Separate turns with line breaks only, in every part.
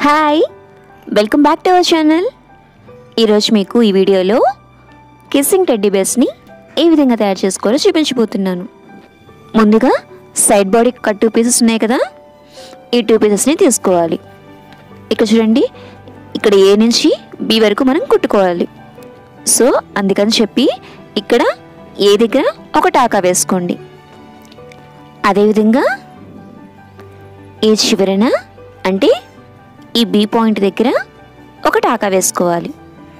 hi welcome back to our channel ఈరోజు మీకు ఈ వీడియోలో కిస్సింగ్ టెడ్డీ బేర్స్ని ఏ విధంగా తయారు చేసుకోవాలో చూపించబోతున్నాను ముందుగా side body cut two pieces ఉన్నాయి కదా ఈ టూ పీసెస్ని తీసుకోవాలి ఇక్కడ చూడండి ఇక్కడ ఏ నుంచి బి వరకు మనం కుట్టుకోవాలి సో అందుకని చెప్పి ఇక్కడ ఏ దగ్గర ఒక టాకా వేసుకోండి అదేవిధంగా ఈ చివరన అంటే ఈ బి పాయింట్ దగ్గర ఒక టాకా వేసుకోవాలి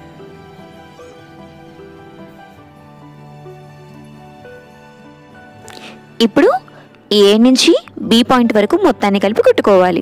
ఇప్పుడు ఏ నుంచి బి పాయింట్ వరకు మొత్తాన్ని కలిపి కుట్టుకోవాలి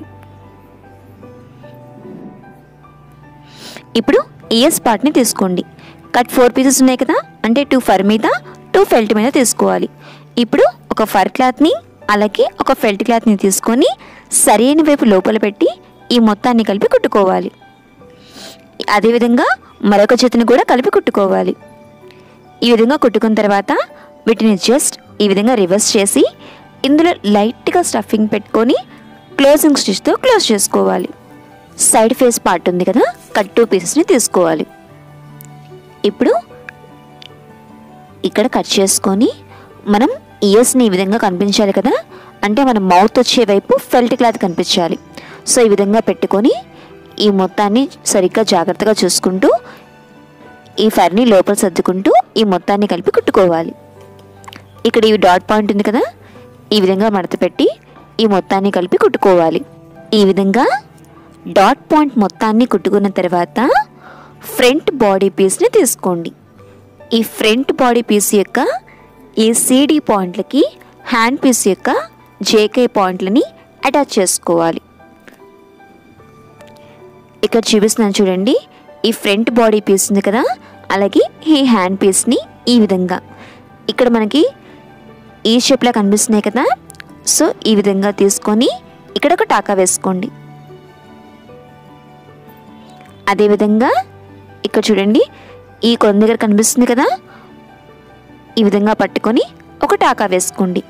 ఇప్పుడు ఇయర్స్ పార్ట్ని తీసుకోండి కట్ ఫోర్ పీసెస్ ఉన్నాయి కదా అంటే టూ ఫర్ మీద టూ ఫెల్ట్ మీద తీసుకోవాలి ఇప్పుడు ఒక ఫర్ క్లాత్ని అలాగే ఒక ఫెల్ట్ క్లాత్ని తీసుకొని సరైన వైపు లోపల పెట్టి ఈ మొత్తాన్ని కలిపి కుట్టుకోవాలి అదేవిధంగా మరొక చేతిని కూడా కలిపి కుట్టుకోవాలి ఈ విధంగా కుట్టుకున్న తర్వాత వీటిని జస్ట్ ఈ విధంగా రివర్స్ చేసి ఇందులో లైట్గా స్టఫింగ్ పెట్టుకొని క్లోజింగ్ స్టిచ్తో క్లోజ్ చేసుకోవాలి సైడ్ ఫేస్ పార్ట్ ఉంది కదా కట్ టూ పీసెస్ని తీసుకోవాలి ఇప్పుడు ఇక్కడ కట్ చేసుకొని మనం ఇయర్స్ని ఈ విధంగా కనిపించాలి కదా అంటే మన మౌత్ వచ్చే వైపు ఫెల్ట్ క్లాత్ కనిపించాలి సో ఈ విధంగా పెట్టుకొని ఈ మొత్తాన్ని సరిగ్గా జాగ్రత్తగా చూసుకుంటూ ఈ ఫర్ని లోపల సర్దుకుంటూ ఈ మొత్తాన్ని కలిపి కుట్టుకోవాలి ఇక్కడ ఈ డాట్ పాయింట్ ఉంది కదా ఈ విధంగా మడత పెట్టి ఈ మొత్తాన్ని కలిపి కుట్టుకోవాలి ఈ విధంగా డాట్ పాయింట్ మొత్తాన్ని కుట్టుకున్న తర్వాత ఫ్రంట్ బాడీ పీస్ని తీసుకోండి ఈ ఫ్రంట్ బాడీ పీస్ యొక్క ఈ సీడీ పాయింట్లకి హ్యాండ్ పీస్ యొక్క జేకే పాయింట్లని అటాచ్ చేసుకోవాలి ఇక్కడ చూపిస్తున్నాను చూడండి ఈ ఫ్రంట్ బాడీ పీస్ ఉంది కదా అలాగే ఈ హ్యాండ్ పీస్ని ఈ విధంగా ఇక్కడ మనకి ఈ షేప్లా కనిపిస్తున్నాయి కదా సో ఈ విధంగా తీసుకొని ఇక్కడ ఒక టాకా వేసుకోండి అదేవిధంగా ఇక్కడ చూడండి ఈ కొన దగ్గర కనిపిస్తుంది కదా ఈ విధంగా పట్టుకొని ఒక టాకా వేసుకోండి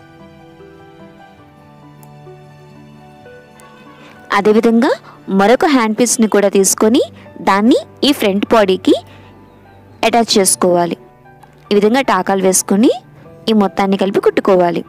అదేవిధంగా మరొక హ్యాండ్ పీస్ని కూడా తీసుకొని దాన్ని ఈ ఫ్రంట్ బాడీకి అటాచ్ చేసుకోవాలి ఈ విధంగా టాకాలు వేసుకొని ఈ మొత్తాన్ని కలిపి కుట్టుకోవాలి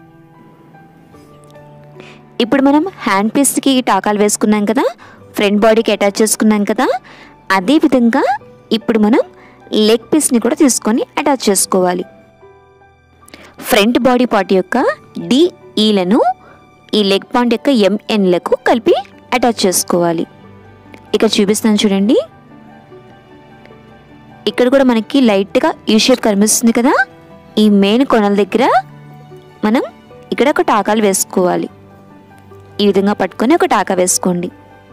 ఇప్పుడు మనం హ్యాండ్ పీస్కి టాకాలు వేసుకున్నాం కదా ఫ్రంట్ బాడీకి అటాచ్ చేసుకున్నాం కదా అదే విధంగా ఇప్పుడు మనం లెగ్ పీస్ని కూడా తీసుకొని అటాచ్ చేసుకోవాలి ఫ్రంట్ బాడీ పార్ట్ యొక్క డిఈలను ఈ లెగ్ పాయింట్ యొక్క ఎంఎన్లకు కలిపి అటాచ్ చేసుకోవాలి ఇక్కడ చూపిస్తాను చూడండి ఇక్కడ కూడా మనకి లైట్గా ఈ షేప్ కనిపిస్తుంది కదా ఈ మెయిన్ కొనల దగ్గర మనం ఇక్కడ ఒక టాకాలు వేసుకోవాలి ఈ విధంగా పట్టుకొని ఒక టాకా వేసుకోండి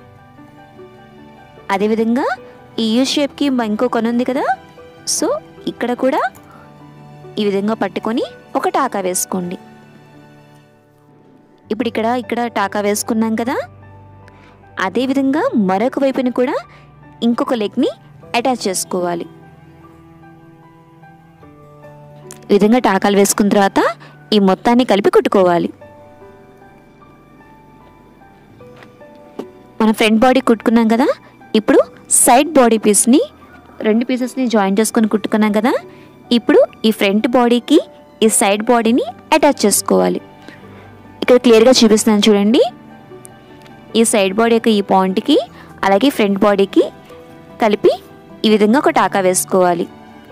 అదేవిధంగా ఈ యూ షేప్కి ఇంకో కొన ఉంది కదా సో ఇక్కడ కూడా ఈ విధంగా పట్టుకొని ఒక టాకా వేసుకోండి ఇప్పుడు ఇక్కడ ఇక్కడ టాకా వేసుకున్నాం కదా అదేవిధంగా మరొక వైపుని కూడా ఇంకొక లెగ్ని అటాచ్ చేసుకోవాలి ఈ విధంగా టాకాలు వేసుకున్న తర్వాత ఈ మొత్తాన్ని కలిపి కుట్టుకోవాలి మన ఫ్రంట్ బాడీ కుట్టుకున్నాం కదా ఇప్పుడు సైడ్ బాడీ పీస్ని రెండు పీసెస్ని జాయిన్ చేసుకొని కుట్టుకున్నాం కదా ఇప్పుడు ఈ ఫ్రంట్ బాడీకి ఈ సైడ్ బాడీని అటాచ్ చేసుకోవాలి ఇక్కడ క్లియర్గా చూపిస్తున్నాను చూడండి ఈ సైడ్ బాడీ యొక్క ఈ పాయింట్కి అలాగే ఫ్రంట్ బాడీకి కలిపి ఈ విధంగా ఒక టాకా వేసుకోవాలి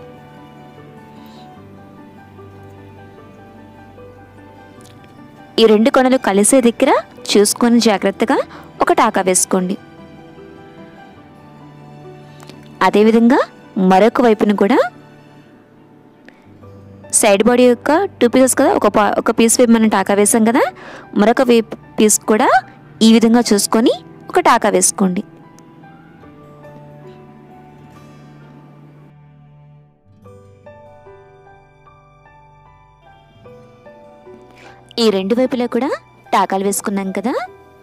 ఈ రెండు కొనలు కలిసే దగ్గర చూసుకొని జాగ్రత్తగా ఒక టాకా వేసుకోండి అదేవిధంగా మరొక వైపును కూడా సైడ్ బాడీ యొక్క టూ పీసెస్ కదా ఒక పా ఒక పీస్ వైపు మనం టాకా వేసాం కదా మరొక వైపు పీస్ కూడా ఈ విధంగా చూసుకొని ఒక టాకా వేసుకోండి ఈ రెండు వైపులా కూడా టాకాలు వేసుకున్నాం కదా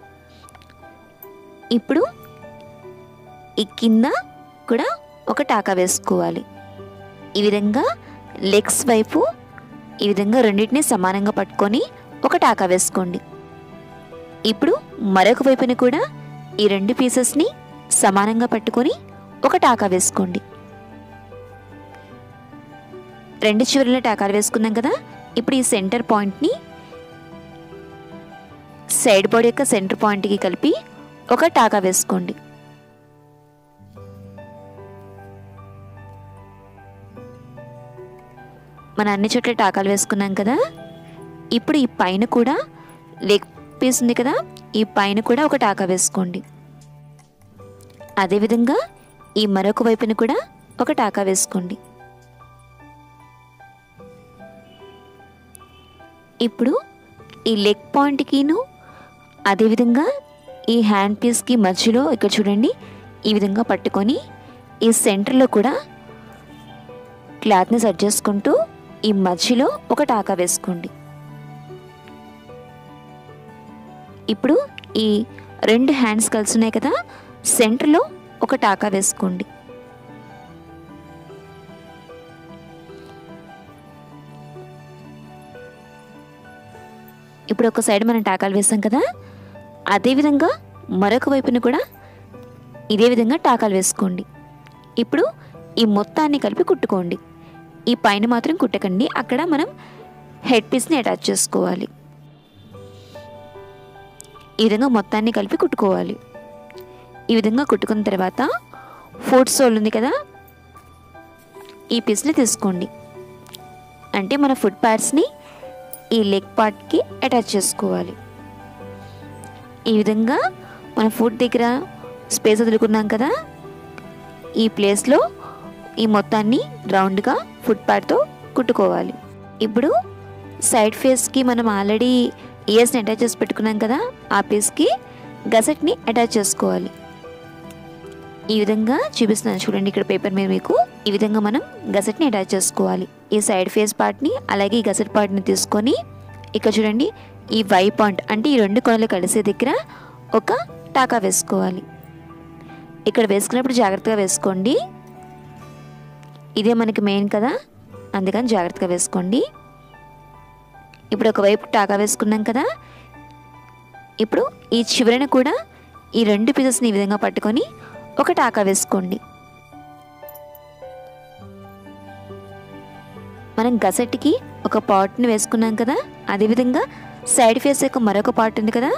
ఇప్పుడు ఈ కింద కూడా ఒక టాకా వేసుకోవాలి ఈ విధంగా లెగ్స్ వైపు ఈ విధంగా రెండింటిని సమానంగా పట్టుకొని ఒక టాకా వేసుకోండి ఇప్పుడు మరొక వైపుని కూడా ఈ రెండు పీసెస్ని సమానంగా పట్టుకొని ఒక టాకా వేసుకోండి రెండు చివరిలో టాకాలు వేసుకున్నాం కదా ఇప్పుడు ఈ సెంటర్ పాయింట్ని సైడ్ బాడీ యొక్క సెంటర్ పాయింట్కి కలిపి ఒక టాకా వేసుకోండి మన అన్ని చోట్ల టాకాలు వేసుకున్నాం కదా ఇప్పుడు ఈ పైన కూడా లెగ్ పీస్ ఉంది కదా ఈ పైన కూడా ఒక టాకా వేసుకోండి అదేవిధంగా ఈ మరొక వైపున కూడా ఒక టాకా వేసుకోండి ఇప్పుడు ఈ లెగ్ పాయింట్కిను అదేవిధంగా ఈ హ్యాండ్ పీస్కి మధ్యలో ఇక్కడ చూడండి ఈ విధంగా పట్టుకొని ఈ సెంటర్లో కూడా క్లాత్ని సెట్ చేసుకుంటూ ఈ మధ్యలో ఒక టాకా వేసుకోండి ఇప్పుడు ఈ రెండు హ్యాండ్స్ కలిసి ఉన్నాయి కదా సెంటర్లో ఒక టాకా వేసుకోండి ఇప్పుడు ఒక సైడ్ మనం టాకాలు వేసాం కదా అదేవిధంగా మరొక వైపున కూడా ఇదే విధంగా టాకాలు వేసుకోండి ఇప్పుడు ఈ మొత్తాన్ని కలిపి కుట్టుకోండి ఈ పైన మాత్రం కుట్టకండి అక్కడ మనం హెడ్ పీస్ని అటాచ్ చేసుకోవాలి ఈ విధంగా మొత్తాన్ని కలిపి కుట్టుకోవాలి ఈ విధంగా కుట్టుకున్న తర్వాత ఫోర్త్ సోల్ ఉంది కదా ఈ పీస్ని తీసుకోండి అంటే మన ఫుడ్ పార్ట్స్ని ఈ లెగ్ పార్ట్కి అటాచ్ చేసుకోవాలి ఈ విధంగా మన ఫుడ్ దగ్గర స్పేస్ వదులుకున్నాం కదా ఈ ప్లేస్లో ఈ మొత్తాన్ని రౌండ్గా ఫుడ్ పార్ట్తో కుట్టుకోవాలి ఇప్పుడు సైడ్ ఫేస్కి మనం ఆల్రెడీ ఇయర్స్ని అటాచ్ చేసి పెట్టుకున్నాం కదా ఆ పీస్కి గసెట్ని అటాచ్ చేసుకోవాలి ఈ విధంగా చూపిస్తున్నాను చూడండి ఇక్కడ పేపర్ మీద మీకు ఈ విధంగా మనం గసెట్ని అటాచ్ చేసుకోవాలి ఈ సైడ్ ఫేస్ పార్ట్ని అలాగే ఈ గసెట్ పార్ట్ని తీసుకొని ఇక్కడ చూడండి ఈ వై పాయింట్ అంటే ఈ రెండు కొనలు కలిసే దగ్గర ఒక టాకా వేసుకోవాలి ఇక్కడ వేసుకున్నప్పుడు జాగ్రత్తగా వేసుకోండి ఇదే మనకి మెయిన్ కదా అందుకని జాగ్రత్తగా వేసుకోండి ఇప్పుడు ఒకవైపు టాకా వేసుకున్నాం కదా ఇప్పుడు ఈ చివరన కూడా ఈ రెండు పీసెస్ని ఈ విధంగా పట్టుకొని ఒక టాకా వేసుకోండి మనం గసెట్కి ఒక పార్ట్ని వేసుకున్నాం కదా అదేవిధంగా సైడ్ ఫేస్ యొక్క మరొక పార్ట్ ఉంది కదా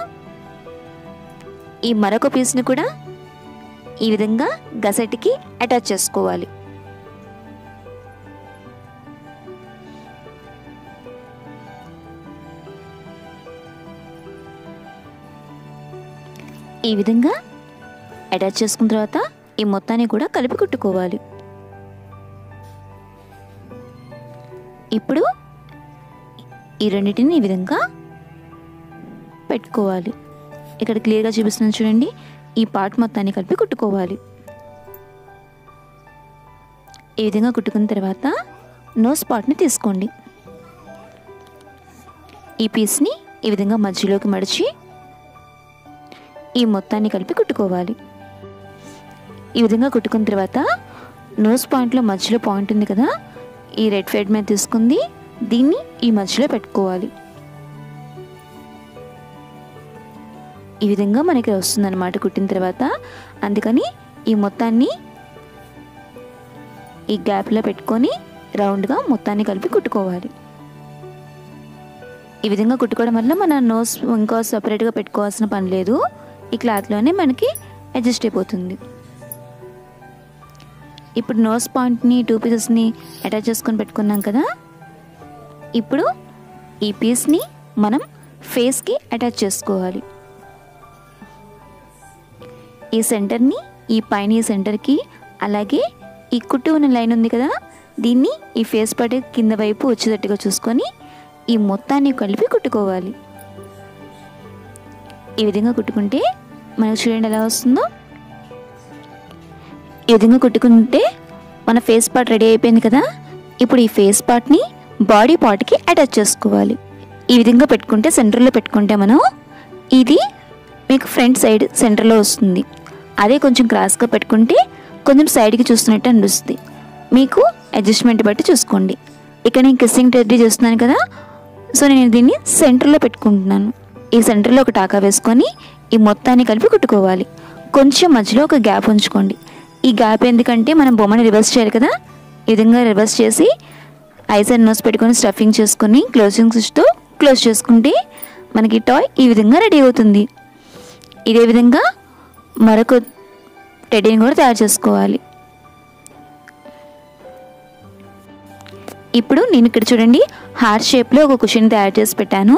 ఈ మరొక పీస్ని కూడా ఈ విధంగా గసెట్కి అటాచ్ చేసుకోవాలి ఈ విధంగా అటాచ్ చేసుకున్న తర్వాత ఈ మొత్తాన్ని కూడా కలిపి కుట్టుకోవాలి ఇప్పుడు ఈ రెండింటిని ఈ విధంగా పెట్టుకోవాలి ఇక్కడ క్లియర్గా చూపిస్తున్నాను చూడండి ఈ పార్ట్ మొత్తాన్ని కలిపి కుట్టుకోవాలి ఈ విధంగా కుట్టుకున్న తర్వాత నోస్ పార్ట్ని తీసుకోండి ఈ పీస్ని ఈ విధంగా మధ్యలోకి మడిచి ఈ మొత్తాన్ని కలిపి కుట్టుకోవాలి ఈ విధంగా కుట్టుకున్న తర్వాత నోస్ పాయింట్లో మధ్యలో పాయింట్ ఉంది కదా ఈ రెడ్ ఫెడ్ మీద తీసుకుంది దీన్ని ఈ మధ్యలో పెట్టుకోవాలి ఈ విధంగా మనకి వస్తుందన్నమాట కుట్టిన తర్వాత అందుకని ఈ మొత్తాన్ని ఈ గ్యాప్లో పెట్టుకొని రౌండ్గా మొత్తాన్ని కలిపి కుట్టుకోవాలి ఈ విధంగా కుట్టుకోవడం వల్ల మన నోస్ ఇంకో సపరేట్గా పెట్టుకోవాల్సిన పని లేదు ఈ క్లాత్లోనే మనకి అడ్జస్ట్ అయిపోతుంది ఇప్పుడు నోస్ పాయింట్ని టూ పీసెస్ని అటాచ్ చేసుకొని పెట్టుకున్నాం కదా ఇప్పుడు ఈ పీస్ని మనం ఫేస్కి అటాచ్ చేసుకోవాలి ఈ సెంటర్ని ఈ పైన ఈ సెంటర్కి అలాగే ఈ కుట్టు ఉన్న లైన్ ఉంది కదా దీన్ని ఈ ఫేస్ పడి కింద వైపు వచ్చేటట్టుగా చూసుకొని ఈ మొత్తాన్ని కలిపి కుట్టుకోవాలి ఈ విధంగా కుట్టుకుంటే మనకు చూడండి ఎలా వస్తుందో ఈ విధంగా కుట్టుకుంటే మన ఫేస్ పార్ట్ రెడీ అయిపోయింది కదా ఇప్పుడు ఈ ఫేస్ పార్ట్ని బాడీ పార్ట్కి అటాచ్ చేసుకోవాలి ఈ విధంగా పెట్టుకుంటే సెంటర్లో పెట్టుకుంటే మనం ఇది మీకు ఫ్రంట్ సైడ్ సెంటర్లో వస్తుంది అదే కొంచెం క్రాస్గా పెట్టుకుంటే కొంచెం సైడ్కి చూస్తున్నట్టు అనిపిస్తుంది మీకు అడ్జస్ట్మెంట్ బట్టి చూసుకోండి ఇక్కడ నేను కిస్సింగ్ రెడీ చేస్తున్నాను కదా సో నేను దీన్ని సెంటర్లో పెట్టుకుంటున్నాను ఈ సెంటర్లో ఒక టాకా వేసుకొని ఈ మొత్తాన్ని కలిపి కుట్టుకోవాలి కొంచెం మధ్యలో ఒక గ్యాప్ ఉంచుకోండి ఈ గ్యాప్ ఎందుకంటే మనం బొమ్మని రివర్స్ చేయాలి కదా ఈ విధంగా రివర్స్ చేసి ఐస్ అండ్ నోస్ పెట్టుకొని స్టఫింగ్ చేసుకొని క్లోజింగ్ స్విచ్తో క్లోజ్ చేసుకుంటే మనకి టాయ్ ఈ విధంగా రెడీ అవుతుంది ఇదే విధంగా మరొక టెడ్డీని కూడా తయారు చేసుకోవాలి ఇప్పుడు నేను ఇక్కడ చూడండి హార్ట్ షేప్లో ఒక కుషన్ తయారు చేసి పెట్టాను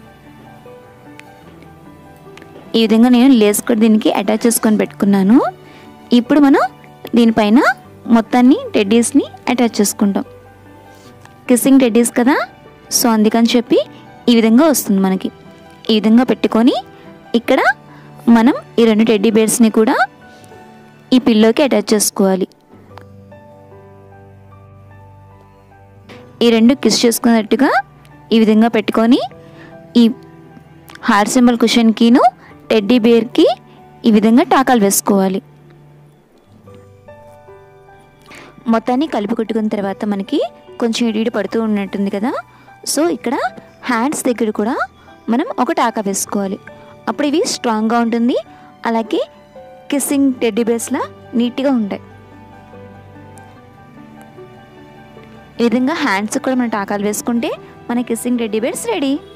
ఈ విధంగా నేను లేస్ కూడా దీనికి అటాచ్ చేసుకొని పెట్టుకున్నాను ఇప్పుడు మనం దీనిపైన మొత్తాన్ని టెడ్డీస్ని అటాచ్ చేసుకుంటాం కిస్సింగ్ టెడ్డీస్ కదా సో అందుకని చెప్పి ఈ విధంగా వస్తుంది మనకి ఈ విధంగా పెట్టుకొని ఇక్కడ మనం ఈ రెండు టెడ్డీ బేర్స్ని కూడా ఈ పిల్లోకి అటాచ్ చేసుకోవాలి ఈ రెండు కిస్ చేసుకున్నట్టుగా ఈ విధంగా పెట్టుకొని ఈ హార్ సింబల్ కుషన్కిను టెడ్డీ బేర్కి ఈ విధంగా టాకాలు వేసుకోవాలి మొత్తాన్ని కలిపి కొట్టుకున్న తర్వాత మనకి కొంచెం ఇడిడి పడుతూ ఉన్నట్టుంది కదా సో ఇక్కడ హ్యాండ్స్ దగ్గర కూడా మనం ఒక టాకా వేసుకోవాలి అప్పుడు ఇవి స్ట్రాంగ్గా ఉంటుంది అలాగే కిస్సింగ్ టెడ్డీ బేర్స్లా నీట్గా ఉంటాయి ఈ విధంగా హ్యాండ్స్ కూడా మనం టాకాలు వేసుకుంటే మన కిస్సింగ్ టెడ్డీ బేర్స్ రెడీ